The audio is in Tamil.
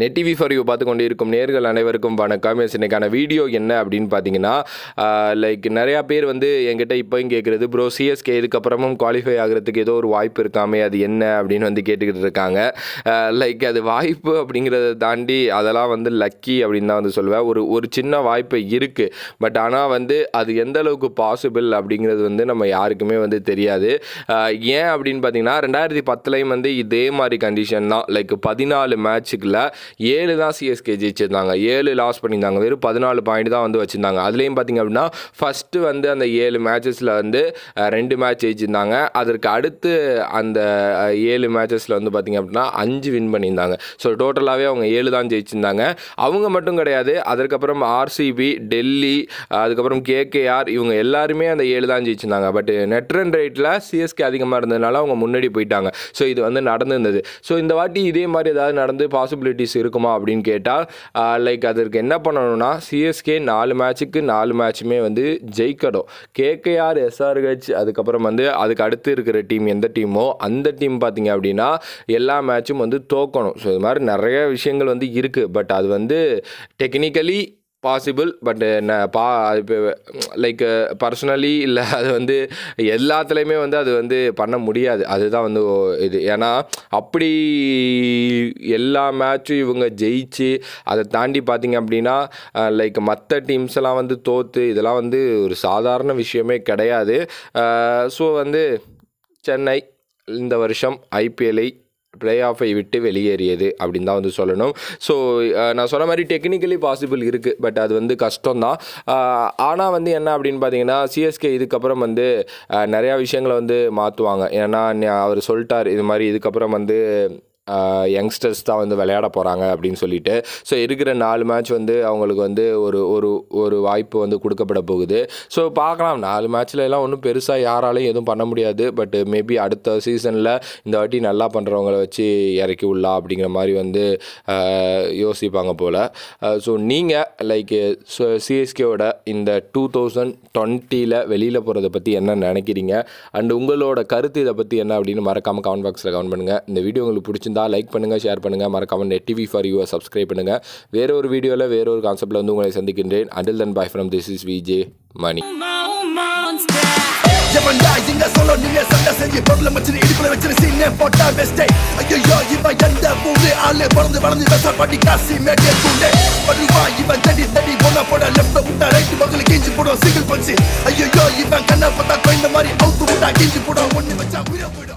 நெட் டிவி ஃபார் யூ பார்த்து கொண்டு இருக்கும் நேர்கள் அனைவருக்கும் வணக்கம் எஸ் இன்னைக்கான வீடியோ என்ன அப்படின்னு பார்த்தீங்கன்னா லைக் நிறையா பேர் வந்து என்கிட்ட இப்போயும் கேட்குறது ப்ரோ சிஎஸ்கே இதுக்கப்புறமும் குவாலிஃபை ஆகிறதுக்கு ஏதோ ஒரு வாய்ப்பு இருக்காமே அது என்ன அப்படின்னு வந்து கேட்டுக்கிட்டு இருக்காங்க லைக் அது வாய்ப்பு அப்படிங்கிறத தாண்டி அதெல்லாம் வந்து லக்கி அப்படின்னு தான் வந்து சொல்லுவேன் ஒரு ஒரு சின்ன வாய்ப்பு இருக்குது பட் ஆனால் வந்து அது எந்த அளவுக்கு பாசிபிள் அப்படிங்கிறது வந்து நம்ம யாருக்குமே வந்து தெரியாது அஹ் ஏன் அப்படின்னு பார்த்தீங்கன்னா ரெண்டாயிரத்தி பத்துலேயும் வந்து இதே மாதிரி கண்டிஷன் தான் லைக் பதினாலு மேட்ச்சுக்குள்ள ஏழு தான் சிஎஸ்கே ஜெயிச்சிருந்தாங்க ஏழு லாஸ் பண்ணியிருந்தாங்க வெறும் பதினாலு பாயிண்ட் தான் வந்து வச்சுருந்தாங்க அதுலேயும் பார்த்தீங்க அப்படின்னா ஃபஸ்ட்டு வந்து அந்த ஏழு மேட்சஸில் வந்து அஹ், ரெண்டு மேட்ச் ஜெயிச்சிருந்தாங்க அதற்கு அடுத்து அந்த அஹ், ஏழு மேட்சஸில் வந்து பார்த்தீங்க அப்படின்னா அஞ்சு வின் பண்ணியிருந்தாங்க ஸோ டோட்டலாகவே அவங்க ஏழு தான் ஜெயிச்சிருந்தாங்க அவங்க மட்டும் கிடையாது அதற்கப்புறம் ஆர்சிபி டெல்லி அதுக்கப்புறம் கேகேஆர் இவங்க எல்லாருமே அந்த ஏழு தான் ஜெயிச்சிருந்தாங்க பட் நெட் ரன் ரேட்டில் சிஎஸ்கே அதிகமாக இருந்ததுனால அவங்க முன்னாடி போயிட்டாங்க ஸோ இது வந்து நடந்திருந்தது ஸோ இந்த வாட்டி இதே மாதிரி ஏதாவது நடந்து பாசிபிலிட்டிஸ் இருக்குமா அப்படின்னு கேட்டால் லைக் அதற்கு என்ன பண்ணணும்னா சிஎஸ்கே நாலு மேட்ச்சுக்கு நாலு மேட்ச்சுமே வந்து ஜெயிக்கணும் கேகேஆர் எஸ்ஆர்ஹெச் அதுக்கப்புறம் வந்து அதுக்கு அடுத்து இருக்கிற டீம் எந்த டீமோ அந்த டீம் பார்த்தீங்க அப்படின்னா எல்லா மேட்சும் வந்து தோக்கணும் ஸோ இது மாதிரி நிறைய விஷயங்கள் வந்து இருக்குது பட் அது வந்து டெக்னிக்கலி பாசிபிள் பட் என்ன பா இப்போ லைக் பர்சனலி இல்லை அது வந்து எல்லாத்துலேயுமே வந்து அது வந்து பண்ண முடியாது அதுதான் வந்து ஓ- இது ஏன்னா அப்படி எல்லா மேட்சும் இவங்க ஜெயிச்சு அதை தாண்டி பார்த்தீங்க அப்படின்னா லைக் மற்ற டீம்ஸ் எல்லாம் வந்து தோற்று இதெல்லாம் வந்து ஒரு சாதாரண விஷயமே கிடையாது ஸோ வந்து சென்னை இந்த வருஷம் ஐபிஎல்லை பிளே ஆஃபை விட்டு வெளியேறியது அப்படின்னு தான் வந்து சொல்லணும் ஸோ நான் சொன்ன மாதிரி டெக்னிக்கலி பாசிபிள் இருக்குது பட் அது வந்து கஷ்டம்தான் ஆனால் வந்து என்ன அப்படின்னு பார்த்தீங்கன்னா சிஎஸ்கே இதுக்கப்புறம் வந்து அஹ், நிறையா விஷயங்களை வந்து மாற்றுவாங்க ஏன்னா ந- அவர் சொல்லிட்டார் இது மாதிரி இதுக்கப்புறம் வந்து யங்ஸ்டர்ஸ் தான் வந்து விளையாட போகிறாங்க அப்படின்னு சொல்லிட்டு ஸோ இருக்கிற நாலு மேட்ச் வந்து அவங்களுக்கு வந்து ஒரு ஒரு ஒரு வாய்ப்பு வந்து கொடுக்கப்பட போகுது ஸோ பார்க்கலாம் நாலு மேட்ச்ல எல்லாம் ஒன்றும் பெருசாக யாராலையும் எதுவும் பண்ண முடியாது பட் மேபி அடுத்த சீசனில் இந்த வாட்டி நல்லா பண்ணுறவங்கள வச்சு இறக்கி விடலாம் அப்படிங்கிற மாதிரி வந்து ஆஹ், யோசிப்பாங்க போல் ஸோ நீங்கள் லைக் சிஎஸ்கேவோட இந்த டூ தௌசண்ட் டுவெண்ட்டியில் வெளியில் போகிறத பற்றி என்ன நினைக்கிறீங்க அண்ட் உங்களோட கருத்து இதை பற்றி என்ன அப்படின்னு மறக்காமல் கமெண்ட் பாக்ஸில் கமெண்ட் பண்ணுங்கள் இந்த வீடியோ உங்களுக்கு பிடிச்சிருந்தா லைக் பண்ணுங்கள் ஷேர் பண்ணுங்கள் மறக்காமல் net TV for you subscribe பண்ணுங்கள் வேற ஒரு வீடியோவில் வேற ஒரு கான்செப்ட்டில் வந்து உங்களை சந்திக்கின்றேன் until then bye from this is VJ Mani monster. எவன்டா இங்க சொல்ல நீங்க சண்டை செஞ்சு பொருளை வச்சு இடுப்புல வச்சு சீனே போட்டா பெஸ்டே ஐயோ இவன் எந்த ஊரு ஆளு பிறந்து வளர்ந்து பெச பண்ணி காசி மேட்டே கூண்டே படுவா இவன் தடி தடி போன போட லெஃப்ட் விட்டா ரைட் பக்கத்துல கிஞ்சி போடும் சிங்கிள் பஞ்சு ஐயோ இவன் கண்ணை பார்த்தா கொய்ந்த மாதிரி அவுத்து விட்டா கிஞ்சி போடும் ஒண்ணு வச்சா உயிரை போயிடும்